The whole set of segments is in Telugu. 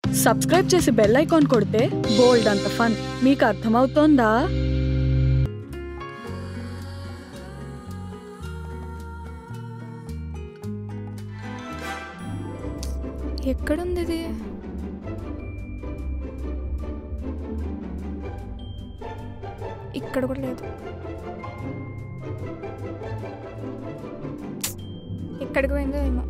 సబ్స్క్రైబ్ చేసి బెల్ ఐకాన్ కొడితే బోల్డ్ అంత ఫన్ మీకు అర్థమవుతోందా ఎక్కడుంది ఇది ఇక్కడ కూడా లేదు ఎక్కడికి పోయిందో ఏమో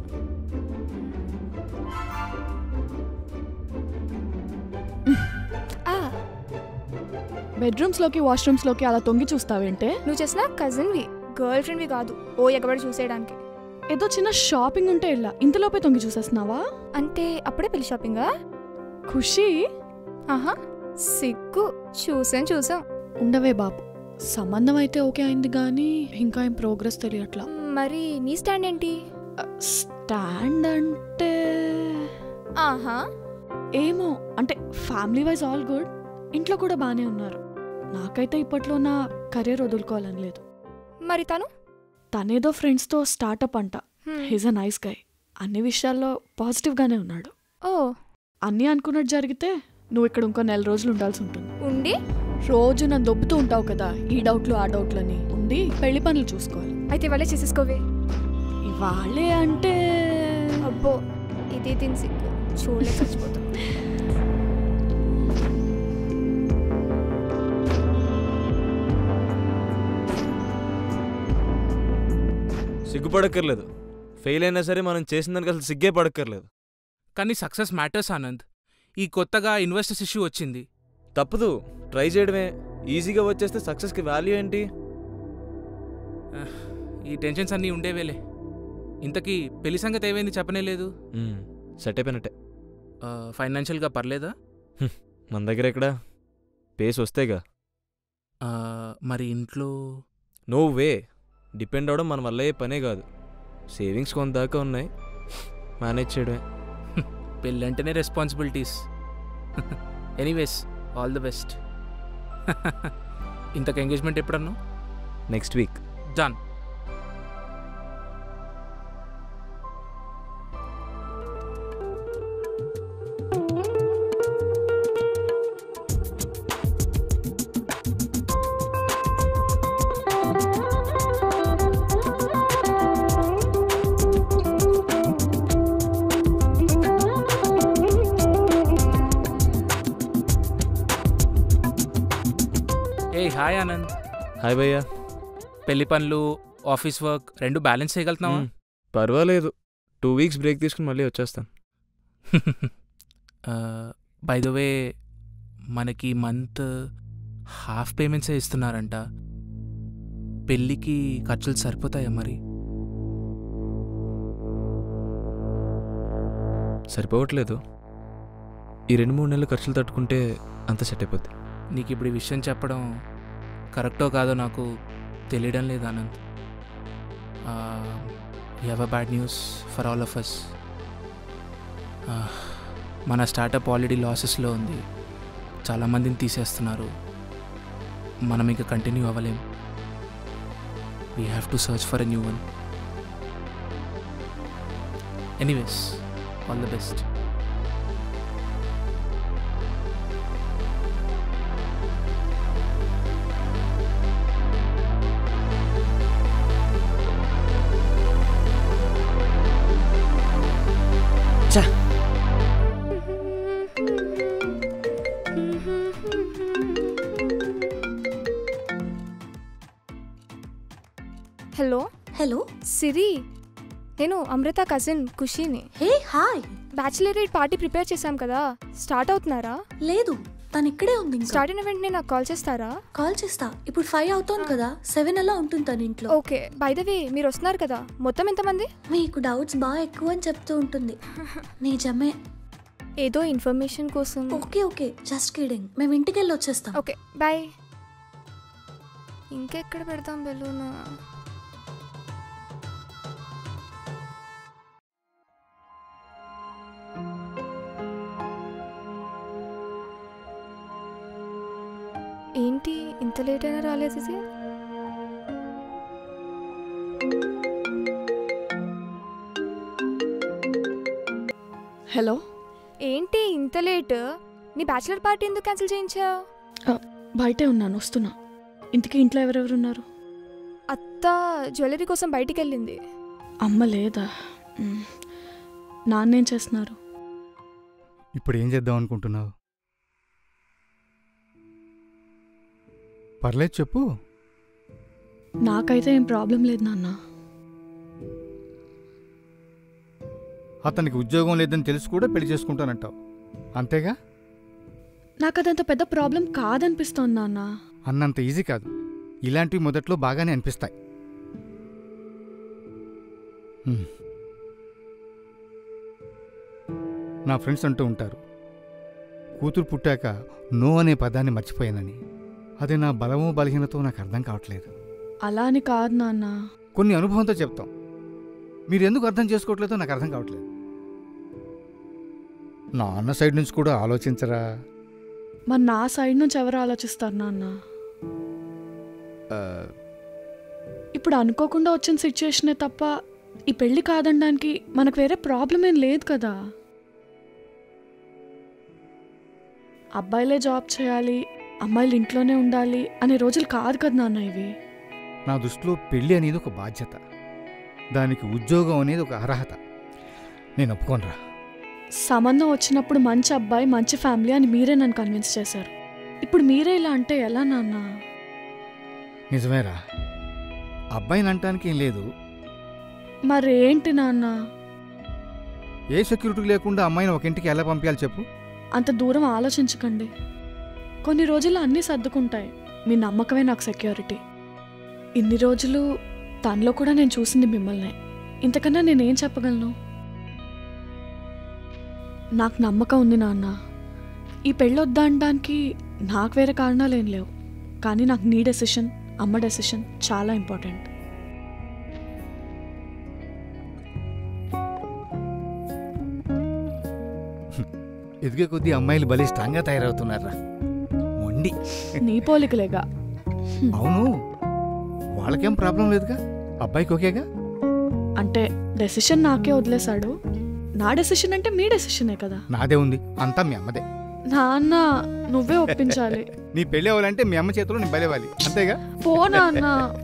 ఆ, బెడ్రూమ్స్ లోకి వాష్రూమ్స్ లోకి అలా తొంగి చూస్తావేంటే నువ్వు చేసిన కజిన్వి గర్ల్ ఫ్రెండ్వి కాదు ఓ ఎగబడి చూసేయడానికి ఏదో చిన్న షాపింగ్ ఉంటే ఇలా ఇంతలోపే తొంగి చూసేస్తున్నావా అంటే అప్పుడే పెళ్లి షాపింగా ఖుషి ఆహా సిగ్గు చూసాం చూసాం ఉండవే బాబు సంబంధం అయితే ఓకే అయింది కానీ ఇంకా ఏం ప్రోగ్రెస్ తెలియట్లా మరి నీ స్టాండ్ ఏంటి స్టాండ్ అంటే ఆహా ఏమో అంటే ఫ్యామిలీ వైజ్ ఆల్ గుడ్ ఇంట్లో కూడా బాగానే ఉన్నారు నాకైతే ఇప్పట్లో నా కెరీర్ వదులుకోవాలని లేదు మరి తను తనేదో ఫ్రెండ్స్తో స్టార్టప్ అంట హ్మ్. హీజ్ అ నైస్ గై అన్ని విషయాల్లో పాజిటివ్గానే ఉన్నాడు ఓ అన్నీ అనుకున్నట్టు జరిగితే నువ్వు ఇక్కడ ఇంకో నెల రోజులు ఉండాల్సి ఉంటుంది ఉండి రోజు నన్ను దొబ్బుతూ ఉంటావు కదా ఈ డౌట్లు ఆ డౌట్లని ఉండి పెళ్లి పనులు చూసుకోవాలి అయితే వాళ్ళే చేసేసుకోవే ఇవాళే అంటే అబ్బో ఇది దీని సిగ్గు చూడలే చచ్చిపోతాం సిగ్గుపడక్కర్లేదు ఫెయిల్ అయినా సరే మనం చేసిన దానికి అసలు సిగ్గే పడక్కర్లేదు కానీ సక్సెస్ మ్యాటర్స్ ఆనంద్ ఈ కొత్తగా ఇన్వెస్టర్స్ ఇష్యూ వచ్చింది తప్పదు ట్రై చేయడమే ఈజీగా వచ్చేస్తే సక్సెస్కి వాల్యూ ఏంటి ఈ టెన్షన్స్ అన్నీ ఉండేవేలే ఇంతకీ పెళ్లి సంగతి ఏమైంది చెప్పనే లేదు సెట్ అయిపోయినట్టే ఫైనాన్షియల్గా పర్లేదా మన దగ్గర ఎక్కడ పేస్ వస్తేగా ఆ, మరి ఇంట్లో నో వే డిపెండ్ అవడం మన వల్ల అయ్యే పనే కాదు సేవింగ్స్ కొంత దాకా ఉన్నాయి మేనేజ్ చేయడమే పెళ్ళంటేనే responsibilities anyways all the best ఇంతకు ఎంగేజ్మెంట్ ఎప్పుడన్నా నెక్స్ట్ వీక్ డన్ ఏ హాయ్ ఆనంద్ హాయ్ భయ్యా పెళ్లి పనులు ఆఫీస్ వర్క్ రెండు బ్యాలెన్స్ చేయగలుగుతున్నావా మ్మ్. పర్వాలేదు టూ వీక్స్ బ్రేక్ తీసుకుని మళ్ళీ వచ్చేస్తాను బై ద వే మనకి మంత్ హాఫ్ పేమెంట్సే ఇస్తున్నారంట పెళ్ళికి ఖర్చులు సరిపోతాయా మరి సరిపోవట్లేదు ఈ రెండు మూడు నెలలు ఖర్చులు తట్టుకుంటే అంత సెట్ అయిపోద్ది నీకు ఇప్పుడు ఈ విషయం చెప్పడం కరెక్టో కాదో నాకు తెలియడం లేదు Anand have a bad news for all of us మన స్టార్టప్ ఆల్రెడీ లాసెస్లో ఉంది చాలామందిని తీసేస్తున్నారు మనం ఇక కంటిన్యూ అవ్వలేం we have to search for a new one anyways all the best hello hello Siri నేను అమృత కజిన్ ఖుషీని hey hi bachelor party prepare చేశాం కదా స్టార్ట్ అవుతున్నారా లేదు తను ఇక్కడే ఉంది ఇంకా స్టార్ట్ అయిన వెంటనే నాకు కాల్ చేస్తారా కాల్ చేస్తా ఇప్పుడు ఫైవ్ అవుతోంది కదా సెవెన్ అలా ఉంటుంది తన ఇంట్లో ఓకే బై ద వే మీరు వస్తున్నారు కదా మొత్తం ఎంతమంది మీకు డౌట్స్ బాగా ఎక్కువ అని చెప్తూ ఉంటుంది నిజమే ఏదో ఇన్ఫర్మేషన్ కోసం ఓకే ఓకే జస్ట్ కిడింగ్ మేము ఇంటికి వెళ్ళి వచ్చేస్తాం ఓకే బాయ్ ఇంకెక్కడ పెడతాం బెలూన్ ఏంటి ఇంత లేట్ అయినా రాలేదు ఇది హలో ఏంటి ఇంత లేట్ నీ బ్యాచిలర్ పార్టీ ఎందుకు క్యాన్సిల్ చేయించావు బయటే ఉన్నాను వస్తున్నా ఇంతకీ ఇంట్లో ఎవరెవరు ఉన్నారు అత్త జ్యువెలరీ కోసం బయటికి వెళ్ళింది అమ్మ లేదా మ్. నాన్నేం చేస్తున్నారు ఇప్పుడు ఏం చేద్దాం అనుకుంటున్నావు పర్లేదు చెప్పు నాకైతే ఏం ప్రాబ్లం లేదు నాన్న అతనికి ఉద్యోగం లేదని తెలిసి కూడా పెళ్లి చేసుకుంటానంటావు అంతేగా నాకు అదంత పెద్ద ప్రాబ్లం కాదనిపిస్తోంది నాన్న అన్నంత ఈజీ కాదు ఇలాంటివి మొదట్లో బాగానే అనిపిస్తాయి హ్మ్. నా ఫ్రెండ్స్ అంటూ ఉంటారు కూతురు పుట్టాక నో అనే పదాన్ని మర్చిపోయానని అది నా బలమో బలహీనతో నాకు అర్థం కావట్లేదు అలా అని కాదు నాన్న కొన్ని అనుభవంతో చెప్తాం మీరు ఎందుకు అర్థం చేసుకోవట్లేదో నాకు అర్థం కావట్లేదు నా అన్న సైడ్ నుంచి కూడా ఆలోచించరా మరి నా సైడ్ నుంచి ఎవరు ఆలోచిస్తారు నాన్న ఆ, ఇప్పుడు అనుకోకుండా వచ్చిన సిచ్యుయేషనే తప్ప ఈ పెళ్లి కాదనడానికి మనకు వేరే ప్రాబ్లం ఏం లేదు కదా అబ్బాయిలే జాబ్ చేయాలి అమ్మాయిలు ఇంట్లోనే ఉండాలి అనే రోజులు కాదు కదా నాన్న ఇవి నా దృష్టిలో పెళ్ళి అనేది ఒక బాధ్యత దానికి ఉద్యోగం అనేది ఒక అర్హత నేను ఒప్పుకోనరా సంబంధం వచ్చినప్పుడు మంచి అబ్బాయి మంచి ఫ్యామిలీ అని మీరే నన్ను కన్విన్స్ చేశారు ఇప్పుడు మీరే ఇలా అంటే ఎలా నాన్న నిజమేరా అబ్బాయిని అంటానికి ఏం లేదు మరేంటి నాన్న ఏ సెక్యూరిటీ లేకుండా అమ్మాయిని ఒక ఇంటికి ఎలా పంపించాలి చెప్పు అంత దూరం ఆలోచించకండి కొన్ని రోజుల్లో అన్నీ సర్దుకుంటాయి మీ నమ్మకమే నాకు సెక్యూరిటీ ఇన్ని రోజులు తనలో కూడా నేను చూసింది మిమ్మల్ని ఇంతకన్నా నేనేం చెప్పగలను నాకు నమ్మకం ఉంది నాన్న ఈ పెళ్ళి వద్దా అనడానికి నాకు వేరే కారణాలు ఏం లేవు కానీ నాకు నీ డెసిషన్ అమ్మ డెసిషన్ చాలా ఇంపార్టెంట్ ఎదిగే కొద్దీ అమ్మాయిలు భలే స్ట్రాంగ్గా తయారవుతున్నారా మొండి నీ పోలికలేగా అవును వాళ్ళకేం ప్రాబ్లం లేదుగా అబ్బాయికి ఓకేగా అంటే డెసిషన్ నాకే వదిలేశాడు నా డెసిషన్ అంటే మీ డెసిషనే కదా నాదే ఉంది అంతా మీ అమ్మదే నాన్న నువ్వే ఒప్పించాలి నీ పెళ్ళి అవ్వాలంటే మీ అమ్మ చేతిలో నేను బలేవాలి అంతేగా పో నాన్న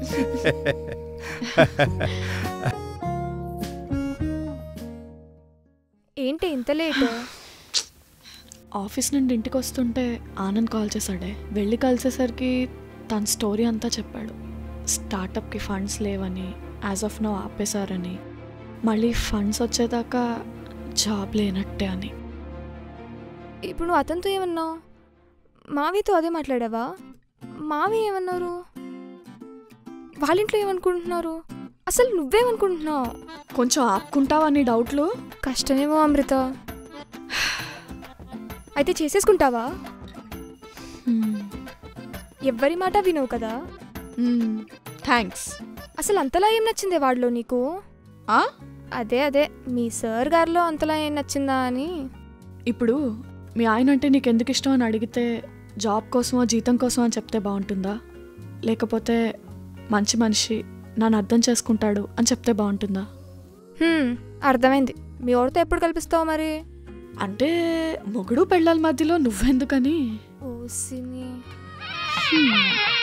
ఏంటి ఇంత లేట్ ఆఫీస్ నుండి ఇంటికి వస్తుంటే ఆనంద్ కాల్ చేశాడే వెళ్ళి కలిసేసరికి తన స్టోరీ అంతా చెప్పాడు స్టార్టప్కి ఫండ్స్ లేవని యాజ్ ఆఫ్ నో ఆపేశారని మళ్ళీ ఫండ్స్ వచ్చేదాకా జాబ్ లేనట్టే అని ఇప్పుడు నువ్వు అతనితో ఏమన్నావు మావితో అదే మాట్లాడావా మావి ఏమన్నారు వాళ్ళ ఇంట్లో ఏమనుకుంటున్నారు అసలు నువ్వేమనుకుంటున్నావు కొంచెం ఆపుకుంటావా నీ డౌట్లు కష్టమేమో అమృత అయితే చేసేసుకుంటావా ఎవ్వరి మాట వినవు కదా థ్యాంక్స్ అసలు అంతలా ఏం నచ్చిందే వాడిలో నీకు ఆ? అదే అదే మీ సార్ గారిలో అంతలా ఏం నచ్చిందా అని ఇప్పుడు మీ ఆయన అంటే నీకు ఎందుకు ఇష్టం అని అడిగితే జాబ్ కోసమో జీతం కోసమో అని చెప్తే బాగుంటుందా లేకపోతే మంచి మనిషి నన్ను అర్థం చేసుకుంటాడు అని చెప్తే బాగుంటుందా హ్మ్, అర్థమైంది మీ ఓడితో ఎప్పుడు కల్పిస్తావు మరి అంటే మొగుడు పెళ్ళాల మధ్యలో నువ్వెందుకని ఓ సిని హ్మ్.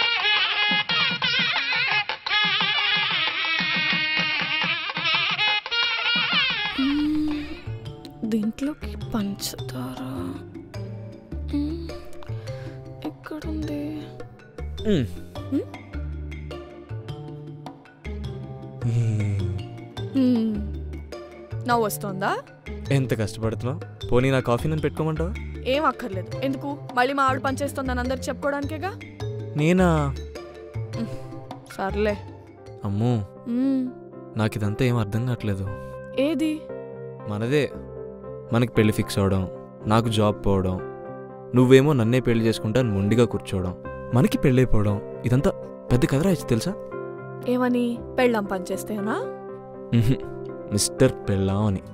మ్మ్. దీంట్లోకి పంచదార మ్మ్. ఎక్కడుంది మ్మ్. మ్మ్? మ్మ్. నవ్వు వస్తుందా ఎంత కష్టపడుతున్నావు పోనీ నా కాఫీ నన్ను పెట్టుకోమంటావా ఏం అక్కర్లేదు ఎందుకు మళ్ళీ మా ఆవిడ పనిచేస్తుందని అందరికి చెప్పుకోవడానికేగా నేనా సర్లే అమ్మో మ్మ్. నాకు ఇదంతా ఏం అర్థం కావట్లేదు ఏది మనదే మనకి పెళ్లి ఫిక్స్ అవడం నాకు జాబ్ పోవడం నువ్వేమో నన్నే పెళ్లి చేసుకుంటా అని మొండిగా కూర్చోవడం మనకి పెళ్ళైపోవడం ఇదంతా పెద్ద కథ రాయచ్చు తెలుసా ఏమని పెళ్ళాం పనిచేస్తేనా ఉహుం. మిస్టర్ పెళ్ళాం అని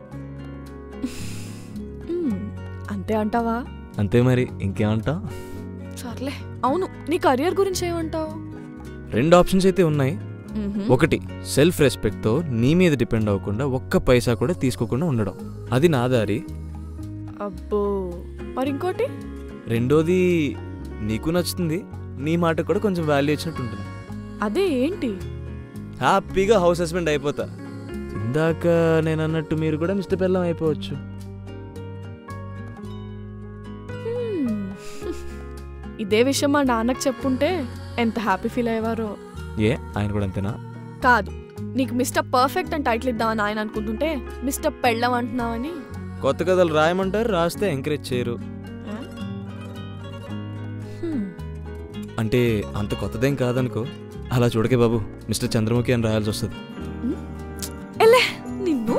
మ్మ్. అంతే అంటావా అంతే మరి ఇంకేమంటా సర్లే అవును నీ కెరియర్ గురించి ఏమంటావు రెండు ఆప్షన్స్ అయితే ఉన్నాయి ఒకటి సెల్ఫ్ రెస్పెక్ట్తో నీ మీద డిపెండ్ అవ్వకుండా ఒక్క పైసా కూడా తీసుకోకుండా ఉండడం అది నా దారి అబ్బో మరి ఇంకోటి రెండోది నీకు నచ్చుతుంది నీ మాట కూడా కొంచెం వాల్యూ ఇచ్చినట్టు ఉంటుంది అదే ఏంటి హ్యాపీగా హౌస్ హస్బెండ్ అయిపోతా ఇందాక నేను అన్నట్టు మీరు కూడా మిస్టర్ పెళ్ళం అయిపోవచ్చు హ్మ్. ఇదే విషయం మా నాన్నకు చెప్పుంటే ఎంత హ్యాపీ ఫీల్ అయ్యేవారో ఏ ఆయన కూడా అంతేనా కాదు నీకు మిస్టర్ పర్ఫెక్ట్ అని టైటిల్ ఇద్దామని ఆయన అనుకుంటుంటే మిస్టర్ పెళ్ళం అంటున్నావని కొత్త కథలు రాయమంటారు రాస్తే ఎంకరేజ్ చేయరు హ్మ్. అంటే అంత కొత్తదేం కాదనుకో అలా చూడకే బాబు మిస్టర్ చంద్రముఖి అని రాయాల్సి వస్తుంది ఎలే నిన్ను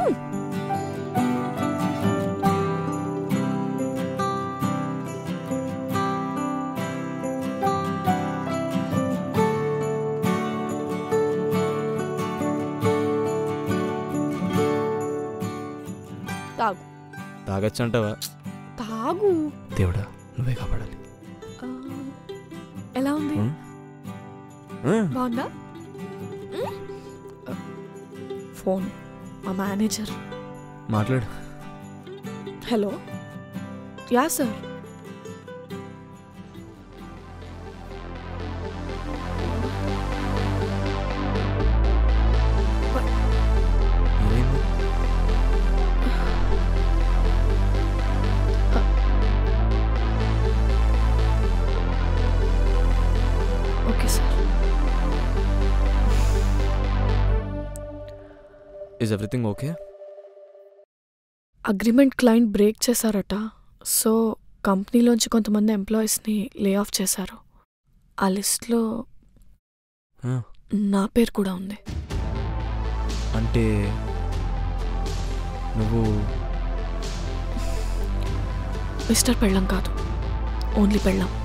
తాగు తాగచ్చంటావా తాగు దేవుడా నువ్వే కాపాడాలి ఆ, ఎలా ఉంది ఉమ్. ఆ, బాగుందా ఫోన్ మా మేనేజర్ మాట్లాడు హలో యా సార్ ఏమైంది okay sir is everything okay agreement client break చేశారట సో కంపెనీలోంచి కొంతమంది ఎంప్లాయీస్ని లే ఆఫ్ చేశారు ఆ లిస్ట్లో నా పేరు కూడా ఉంది అంటే నువ్వు మిస్టర్ పెళ్ళం కాదు ఓన్లీ పెళ్ళం